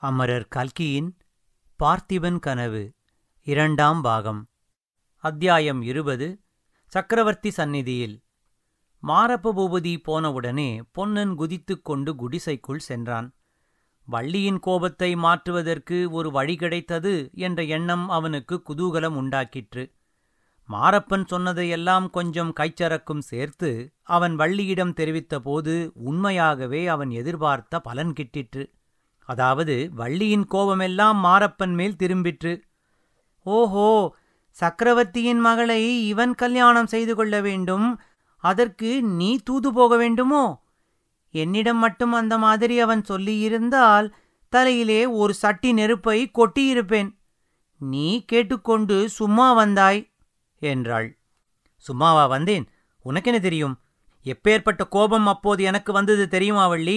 அமரர் கல்கியின் பார்த்திபன் கனவு இரண்டாம் பாகம் அத்தியாயம் இருபது சக்கரவர்த்தி சந்நிதியில் மாரப்ப பூபதி போனவுடனே பொன்னன் குதித்துக் கொண்டு குடிசைக்குள் சென்றான் வள்ளியின் கோபத்தை மாற்றுவதற்கு ஒரு வழி கிடைத்தது என்ற எண்ணம் அவனுக்கு குதூகலம் உண்டாக்கிற்று மாரப்பன் சொன்னதையெல்லாம் கொஞ்சம் கைச்சரக்கும் சேர்த்து அவன் வள்ளியிடம் தெரிவித்தபோது உண்மையாகவே அவன் எதிர்பார்த்த பலன் கிட்டிற்று அதாவது வள்ளியின் கோபமெல்லாம் மாரப்பன் மேல் திரும்பிற்று ஓஹோ சக்கரவர்த்தியின் மகளை இவன் கல்யாணம் செய்து கொள்ள வேண்டும் அதற்கு நீ தூது போக வேண்டுமோ என்னிடம் மட்டும் அந்த மாதிரி அவன் சொல்லியிருந்தால் தலையிலே ஒரு சட்டி நெருப்பை கொட்டியிருப்பேன் நீ கேட்டுக்கொண்டு சும்மா வந்தாய் என்றாள் சும்மாவா வந்தேன் உனக்கென தெரியும் எப்பேற்பட்ட கோபம் அப்போது எனக்கு வந்தது தெரியுமா வள்ளி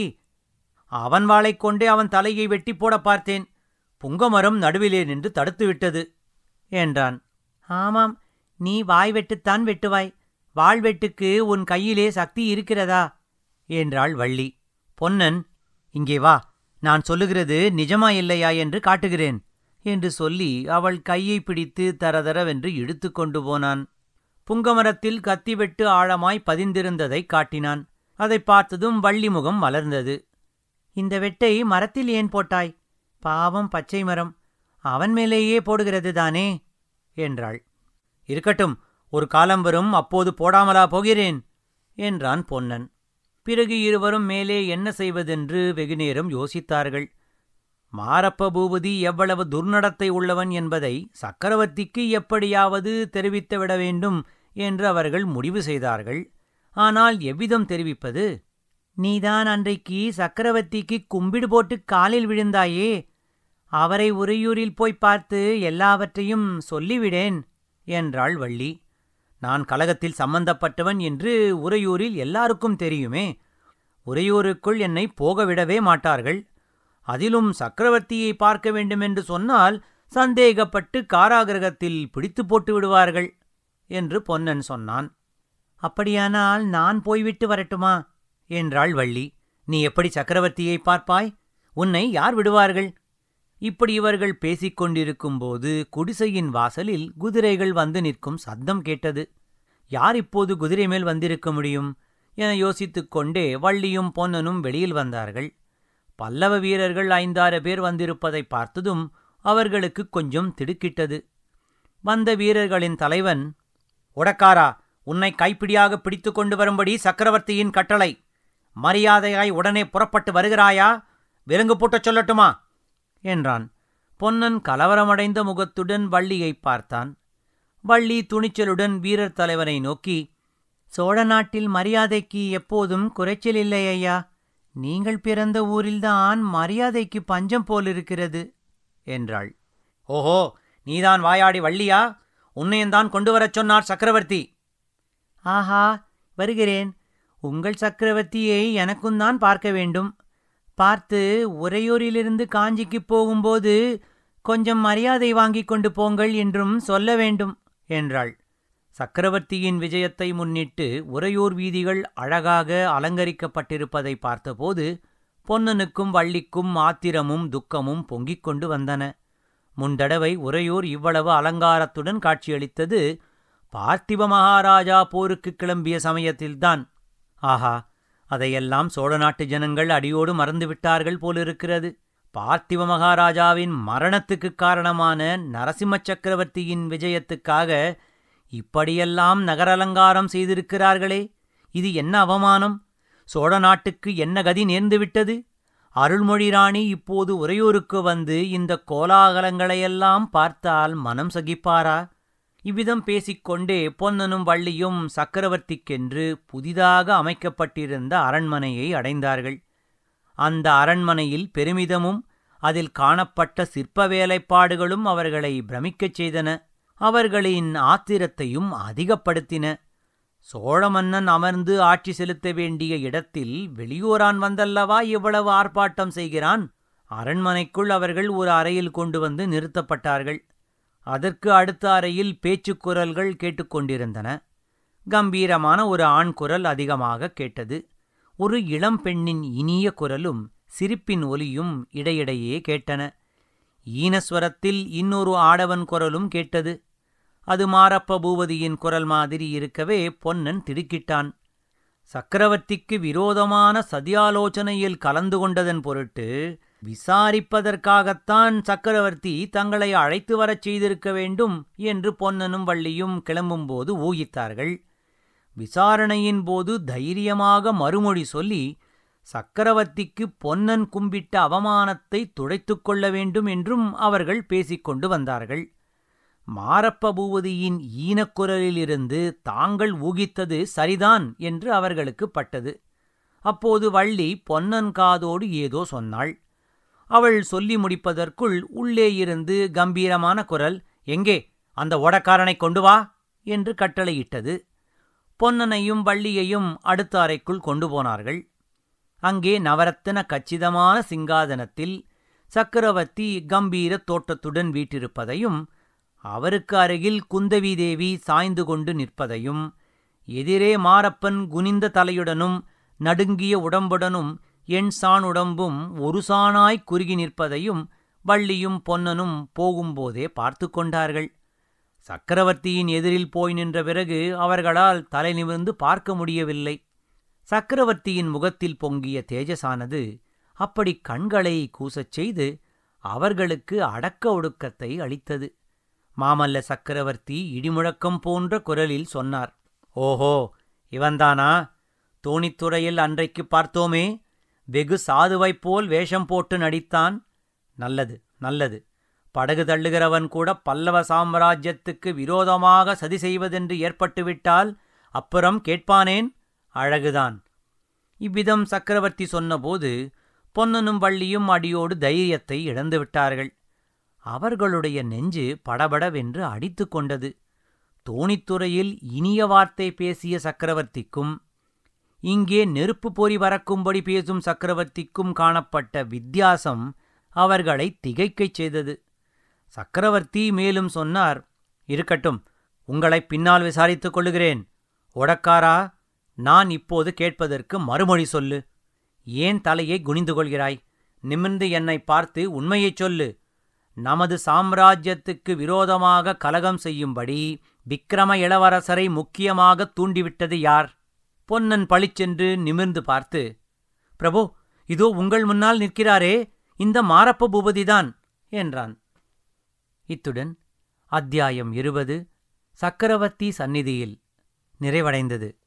அவன் வாளைக் கொண்டே அவன் தலையை வெட்டி போட பார்த்தேன் புங்கமரம் நடுவிலே நின்று தடுத்து விட்டது என்றான் ஆமாம் நீ வாய் வெட்டுத்தான் வெட்டுவாய் வாள் வெட்டுக்கு உன் கையிலே சக்தி இருக்கிறதா என்றாள் வள்ளி பொன்னன் இங்கே வா நான் சொல்லுகிறது நிஜமா இல்லையா என்று காட்டுகிறேன் என்று சொல்லி அவள் கையை பிடித்து தரதரவென்று இழுத்து கொண்டு போனான் புங்கமரத்தில் கத்திவெட்டு ஆழமாய் பதிந்திருந்ததைக் காட்டினான் அதைப் பார்த்ததும் வள்ளி முகம் மலர்ந்தது இந்த வெட்டை மரத்தில் ஏன் போட்டாய் பாவம் பச்சை மரம் அவன் மேலேயே போடுகிறது தானே என்றாள் இருக்கட்டும் ஒரு காலம் வரும் அப்போது போடாமலா போகிறேன் என்றான் பொன்னன் பிறகு இருவரும் மேலே என்ன செய்வதென்று வெகுநேரம் யோசித்தார்கள் மாரப்ப பூபதி எவ்வளவு துர்நடத்தை உள்ளவன் என்பதை சக்கரவர்த்திக்கு எப்படியாவது தெரிவித்துவிட வேண்டும் என்று அவர்கள் முடிவு செய்தார்கள் ஆனால் எவ்விதம் தெரிவிப்பது நீதான் அன்றைக்கு சக்கரவர்த்திக்கு கும்பிடு போட்டு காலில் விழுந்தாயே அவரை உறையூரில் போய் பார்த்து எல்லாவற்றையும் சொல்லிவிடேன் என்றாள் வள்ளி நான் கலகத்தில் சம்பந்தப்பட்டவன் என்று உறையூரில் எல்லாருக்கும் தெரியுமே உறையூருக்குள் என்னை போகவிடவே மாட்டார்கள் அதிலும் சக்கரவர்த்தியை பார்க்க வேண்டுமென்று சொன்னால் சந்தேகப்பட்டு காராகிரகத்தில் பிடித்து போட்டு விடுவார்கள் என்று பொன்னன் சொன்னான் அப்படியானால் நான் போய்விட்டு வரட்டுமா என்றாள் வள்ளி நீ எப்படி சக்கரவர்த்தியை பார்ப்பாய் உன்னை யார் விடுவார்கள் இப்படி இவர்கள் பேசிக் கொண்டிருக்கும்போது குடிசையின் வாசலில் குதிரைகள் வந்து நிற்கும் சத்தம் கேட்டது யார் இப்போது குதிரை மேல் வந்திருக்க முடியும் என யோசித்துக் கொண்டே வள்ளியும் பொன்னனும் வெளியில் வந்தார்கள் பல்லவ வீரர்கள் ஐந்தாறு பேர் வந்திருப்பதை பார்த்ததும் அவர்களுக்கு கொஞ்சம் திடுக்கிட்டது வந்த வீரர்களின் தலைவன் உடக்காரா உன்னை கைப்பிடியாக பிடித்து கொண்டு வரும்படி சக்கரவர்த்தியின் கட்டளை மரியாதையாய் உடனே புறப்பட்டு வருகிறாயா விலங்கு பூட்டச் சொல்லட்டுமா என்றான் பொன்னன் கலவரமடைந்த முகத்துடன் வள்ளியைப் பார்த்தான் வள்ளி துணிச்சலுடன் வீரர் தலைவனை நோக்கி சோழ நாட்டில் மரியாதைக்கு எப்போதும் குறைச்சல் இல்லை ஐயா நீங்கள் பிறந்த ஊரில்தான் மரியாதைக்கு பஞ்சம் போலிருக்கிறது என்றாள் ஓஹோ நீதான் வாயாடி வள்ளியா உன்னையந்தான் கொண்டு வரச் சொன்னார் சக்கரவர்த்தி ஆஹா வருகிறேன் உங்கள் சக்கரவர்த்தியை எனக்கும் தான் பார்க்க வேண்டும் பார்த்து உறையூரிலிருந்து காஞ்சிக்குப் போகும்போது கொஞ்சம் மரியாதை வாங்கிக் கொண்டு போங்கள் என்றும் சொல்ல வேண்டும் என்றாள் சக்கரவர்த்தியின் விஜயத்தை முன்னிட்டு உறையூர் வீதிகள் அழகாக அலங்கரிக்கப்பட்டிருப்பதை பார்த்தபோது பொன்னனுக்கும் வள்ளிக்கும் ஆத்திரமும் துக்கமும் பொங்கிக் கொண்டு வந்தன முந்தடவை உறையூர் இவ்வளவு அலங்காரத்துடன் காட்சியளித்தது பார்த்திப மகாராஜா போருக்கு கிளம்பிய சமயத்தில்தான் ஆஹா அதையெல்லாம் சோழ நாட்டு ஜனங்கள் அடியோடு மறந்துவிட்டார்கள் போலிருக்கிறது பார்த்திவ மகாராஜாவின் மரணத்துக்குக் காரணமான நரசிம்ம சக்கரவர்த்தியின் விஜயத்துக்காக இப்படியெல்லாம் நகரலங்காரம் செய்திருக்கிறார்களே இது என்ன அவமானம் சோழ நாட்டுக்கு என்ன கதி நேர்ந்துவிட்டது அருள்மொழி ராணி இப்போது உறையூருக்கு வந்து இந்த கோலாகலங்களையெல்லாம் பார்த்தால் மனம் சகிப்பாரா இவ்விதம் பேசிக்கொண்டே பொன்னனும் வள்ளியும் சக்கரவர்த்திக்கென்று புதிதாக அமைக்கப்பட்டிருந்த அரண்மனையை அடைந்தார்கள் அந்த அரண்மனையில் பெருமிதமும் அதில் காணப்பட்ட சிற்ப வேலைப்பாடுகளும் அவர்களை பிரமிக்கச் செய்தன அவர்களின் ஆத்திரத்தையும் அதிகப்படுத்தின சோழ மன்னன் அமர்ந்து ஆட்சி செலுத்த வேண்டிய இடத்தில் வெளியூரான் வந்தல்லவா இவ்வளவு ஆர்ப்பாட்டம் செய்கிறான் அரண்மனைக்குள் அவர்கள் ஒரு அறையில் கொண்டு வந்து நிறுத்தப்பட்டார்கள் அதற்கு அடுத்த அறையில் பேச்சுக் குரல்கள் கேட்டுக்கொண்டிருந்தன கம்பீரமான ஒரு ஆண் குரல் அதிகமாக கேட்டது ஒரு இளம் பெண்ணின் இனிய குரலும் சிரிப்பின் ஒலியும் இடையிடையே கேட்டன ஈனஸ்வரத்தில் இன்னொரு ஆடவன் குரலும் கேட்டது அது மாரப்ப பூபதியின் குரல் மாதிரி இருக்கவே பொன்னன் திடுக்கிட்டான் சக்கரவர்த்திக்கு விரோதமான சதியாலோசனையில் கலந்து கொண்டதன் பொருட்டு விசாரிப்பதற்காகத்தான் சக்கரவர்த்தி தங்களை அழைத்து வரச் செய்திருக்க வேண்டும் என்று பொன்னனும் வள்ளியும் கிளம்பும்போது ஊகித்தார்கள் விசாரணையின் போது தைரியமாக மறுமொழி சொல்லி சக்கரவர்த்திக்கு பொன்னன் கும்பிட்ட அவமானத்தை துடைத்துக் கொள்ள வேண்டும் என்றும் அவர்கள் பேசிக்கொண்டு வந்தார்கள் மாரப்ப பூபதியின் ஈனக்குரலிலிருந்து தாங்கள் ஊகித்தது சரிதான் என்று அவர்களுக்கு பட்டது அப்போது வள்ளி பொன்னன் காதோடு ஏதோ சொன்னாள் அவள் சொல்லி முடிப்பதற்குள் உள்ளே இருந்து கம்பீரமான குரல் எங்கே அந்த ஓடக்காரனை கொண்டு வா என்று கட்டளையிட்டது பொன்னனையும் வள்ளியையும் அடுத்த அறைக்குள் கொண்டு போனார்கள் அங்கே நவரத்தின கச்சிதமான சிங்காதனத்தில் சக்கரவர்த்தி கம்பீர தோட்டத்துடன் வீட்டிருப்பதையும் அவருக்கு அருகில் குந்தவி தேவி சாய்ந்து கொண்டு நிற்பதையும் எதிரே மாரப்பன் குனிந்த தலையுடனும் நடுங்கிய உடம்புடனும் எண் சான் உடம்பும் ஒரு சானாய் குறுகி நிற்பதையும் வள்ளியும் பொன்னனும் போகும்போதே பார்த்து கொண்டார்கள் சக்கரவர்த்தியின் எதிரில் போய் நின்ற பிறகு அவர்களால் தலை நிமிர்ந்து பார்க்க முடியவில்லை சக்கரவர்த்தியின் முகத்தில் பொங்கிய தேஜசானது அப்படி கண்களை கூசச் செய்து அவர்களுக்கு அடக்க ஒடுக்கத்தை அளித்தது மாமல்ல சக்கரவர்த்தி இடிமுழக்கம் போன்ற குரலில் சொன்னார் ஓஹோ இவன்தானா தோணித்துறையில் அன்றைக்கு பார்த்தோமே வெகு சாதுவைப் போல் வேஷம் போட்டு நடித்தான் நல்லது நல்லது படகு தள்ளுகிறவன் கூட பல்லவ சாம்ராஜ்யத்துக்கு விரோதமாக சதி செய்வதென்று ஏற்பட்டுவிட்டால் அப்புறம் கேட்பானேன் அழகுதான் இவ்விதம் சக்கரவர்த்தி சொன்னபோது பொன்னனும் வள்ளியும் அடியோடு தைரியத்தை இழந்துவிட்டார்கள் அவர்களுடைய நெஞ்சு படபடவென்று அடித்து கொண்டது தோணித்துறையில் இனிய வார்த்தை பேசிய சக்கரவர்த்திக்கும் இங்கே நெருப்பு பொறி வரக்கும்படி பேசும் சக்கரவர்த்திக்கும் காணப்பட்ட வித்தியாசம் அவர்களை திகைக்கச் செய்தது சக்கரவர்த்தி மேலும் சொன்னார் இருக்கட்டும் உங்களை பின்னால் விசாரித்துக் கொள்ளுகிறேன் ஒடக்காரா நான் இப்போது கேட்பதற்கு மறுமொழி சொல்லு ஏன் தலையை குனிந்து கொள்கிறாய் நிமிர்ந்து என்னை பார்த்து உண்மையைச் சொல்லு நமது சாம்ராஜ்யத்துக்கு விரோதமாக கலகம் செய்யும்படி விக்கிரம இளவரசரை முக்கியமாக தூண்டிவிட்டது யார் பொன்னன் பளிச்சென்று நிமிர்ந்து பார்த்து பிரபு இதோ உங்கள் முன்னால் நிற்கிறாரே இந்த மாரப்ப பூபதிதான் என்றான் இத்துடன் அத்தியாயம் இருபது சக்கரவர்த்தி சந்நிதியில் நிறைவடைந்தது